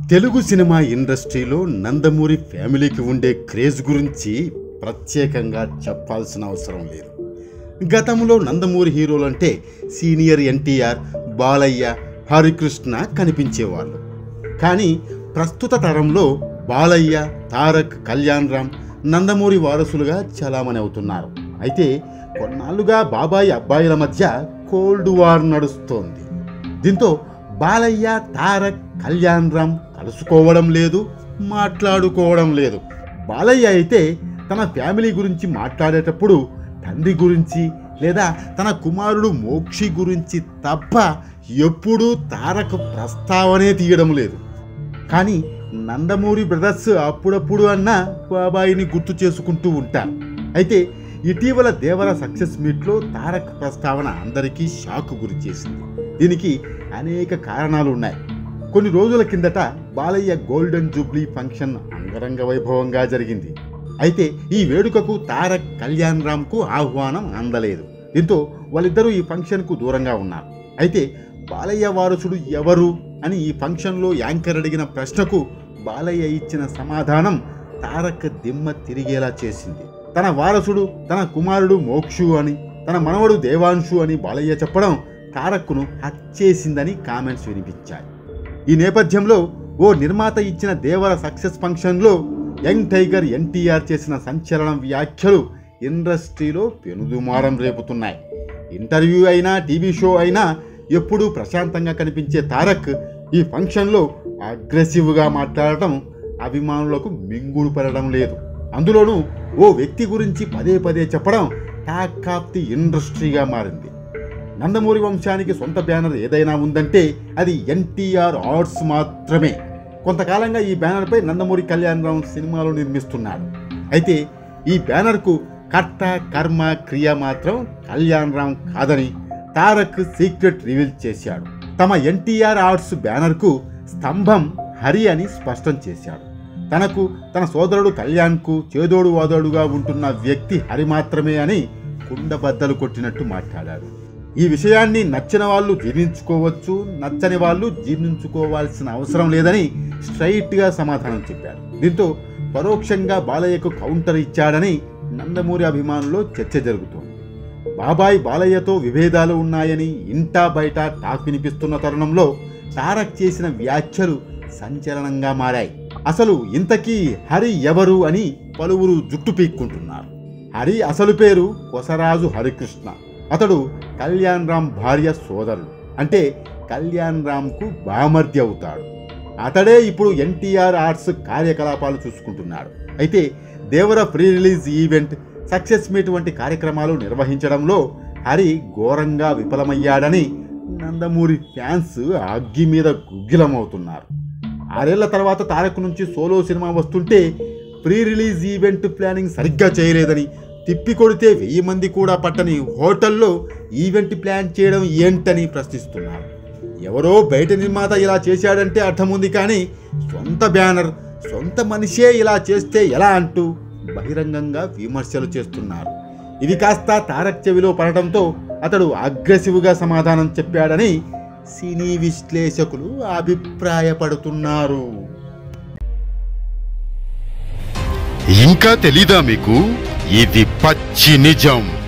Telugu cinema ఇండస్ట్రీలో నందమూరి ఫ్యామిలీకి ఉండే క్రేజ్ గురించి ప్రత్యేకంగా చెప్పాల్సిన అవసరం లేదు గతంలో నందమూరి హీరోలంటే సీనియర్ ఎన్టీఆర్ బాలయ్య హరికృష్ణ కనిపించేవాళ్ళు కానీ ప్రస్తుత తరంలో బాలయ్య తారక్ కళ్యాణ్ రామ్ నందమూరి వారసులుగా చలామణి అవుతున్నారు అయితే కొన్నాళ్లుగా బాబాయ్ అబ్బాయిల మధ్య కోల్డ్ వార్ నడుస్తోంది దీంతో బాలయ్య తారక్ కళ్యాణ్ రామ్ కలుసుకోవడం లేదు మాట్లాడుకోవడం లేదు బాలయ్య అయితే తన ఫ్యామిలీ గురించి మాట్లాడేటప్పుడు తండ్రి గురించి లేదా తన కుమారుడు మోక్షి గురించి తప్ప ఎప్పుడూ తారక్ ప్రస్తావనే తీయడం లేదు కానీ నందమూరి బ్రదర్స్ అప్పుడప్పుడు అన్న బాబాయిని గుర్తు చేసుకుంటూ ఉంటారు అయితే ఇటీవల దేవర సక్సెస్ మీట్లో తారక్ ప్రస్తావన అందరికీ షాక్ గురి చేసింది దీనికి అనేక కారణాలు ఉన్నాయి కొన్ని రోజుల కిందట బాలయ్య గోల్డెన్ జూబ్లీ ఫంక్షన్ అంగరంగ వైభవంగా జరిగింది అయితే ఈ వేడుకకు తారక్ కళ్యాణ్ రామ్కు ఆహ్వానం అందలేదు దీంతో వాళ్ళిద్దరూ ఈ ఫంక్షన్కు దూరంగా ఉన్నారు అయితే బాలయ్య వారసుడు ఎవరు అని ఈ ఫంక్షన్లో యాంకర్ అడిగిన ప్రశ్నకు బాలయ్య ఇచ్చిన సమాధానం తారక్ దిమ్మ తిరిగేలా చేసింది తన వారసుడు తన కుమారుడు మోక్షు అని తన మనవడు దేవాంశు అని బాలయ్య చెప్పడం తారక్ను హత్యేసిందని కామెంట్స్ వినిపించాయి ఈ నేపథ్యంలో ఓ నిర్మాత ఇచ్చిన దేవర సక్సెస్ ఫంక్షన్లో యంగ్ టైగర్ ఎన్టీఆర్ చేసిన సంచలనం వ్యాఖ్యలు ఇండస్ట్రీలో పెనుదుమారం రేపుతున్నాయి ఇంటర్వ్యూ అయినా టీవీ షో అయినా ఎప్పుడూ ప్రశాంతంగా కనిపించే తారక్ ఈ ఫంక్షన్లో అగ్రెసివ్గా మాట్లాడటం అభిమానులకు మింగుడు పడడం లేదు అందులోనూ ఓ వ్యక్తి గురించి పదే పదే చెప్పడం టాక్ ఆఫ్ ది ఇండస్ట్రీగా మారింది నందమూరి వంశానికి సొంత బ్యానర్ ఏదైనా ఉందంటే అది ఎన్టీఆర్ ఆర్ట్స్ మాత్రమే కొంతకాలంగా ఈ బ్యానర్పై నందమూరి కళ్యాణ్ రామ్ సినిమాలు నిర్మిస్తున్నాడు అయితే ఈ బ్యానర్కు కర్త కర్మ క్రియ మాత్రం కళ్యాణ్ రామ్ కాదని తారక్ సీక్రెట్ రివీల్ చేశాడు తమ ఎన్టీఆర్ ఆర్ట్స్ బ్యానర్కు స్తంభం హరి అని స్పష్టం చేశాడు తనకు తన సోదరుడు కళ్యాణ్కు చేదోడు వాదోడుగా ఉంటున్న వ్యక్తి హరి మాత్రమే అని కుండబద్దలు కొట్టినట్టు మాట్లాడాడు ఈ విషయాన్ని నచ్చిన వాళ్ళు జీర్ణించుకోవచ్చు నచ్చని వాళ్ళు జీర్ణించుకోవాల్సిన అవసరం లేదని స్ట్రైట్గా సమాధానం చెప్పాడు దీంతో పరోక్షంగా బాలయ్యకు కౌంటర్ ఇచ్చాడని నందమూరి అభిమానుల్లో చర్చ జరుగుతోంది బాబాయ్ బాలయ్యతో విభేదాలు ఉన్నాయని ఇంటా బయట టాక్ వినిపిస్తున్న తరుణంలో తారక్ చేసిన వ్యాఖ్యలు సంచలనంగా మారాయి అసలు ఇంతకీ హరి ఎవరు అని పలువురు జుట్టు పీక్కుంటున్నారు హరి అసలు పేరు కొసరాజు హరికృష్ణ అతడు కళ్యాణ్ రామ్ భార్య సోదరుడు అంటే కళ్యాణ్ రామ్కు బామర్ది అవుతాడు అతడే ఇప్పుడు ఎన్టీఆర్ ఆర్ట్స్ కార్యకలాపాలు చూసుకుంటున్నాడు అయితే Devara pre release event success meet వంటి కార్యక్రమాలు నిర్వహించడంలో హరి ఘోరంగా విఫలమయ్యాడని నందమూరి ఫ్యాన్స్ అగ్గి మీద గుగ్గిలమవుతున్నారు ఆరేళ్ల తర్వాత తారక్ నుంచి సోలో సినిమా వస్తుంటే ప్రీ రిలీజ్ ఈవెంట్ ప్లానింగ్ సరిగ్గా చేయలేదని తిప్పి కొడితే వెయ్యి మంది కూడా పట్టని హోటల్లో ఈవెంట్ ప్లాన్ చేయడం ఏంటని ప్రశ్నిస్తున్నారు ఎవరో బయట నిర్మాత ఇలా చేశాడంటే అర్థముంది కానీ సొంత బ్యానర్ సొంత మనిషే ఇలా చేస్తే ఎలా అంటూ బహిరంగంగా విమర్శలు చేస్తున్నారు ఇది కాస్త తారక్ చెవిలో పడటంతో అతడు అగ్రెసివ్గా సమాధానం చెప్పాడని సినీ విశ్లేషకులు అభిప్రాయపడుతున్నారు ఇంకా తెలీదా మీకు ఇది పచ్చి నిజం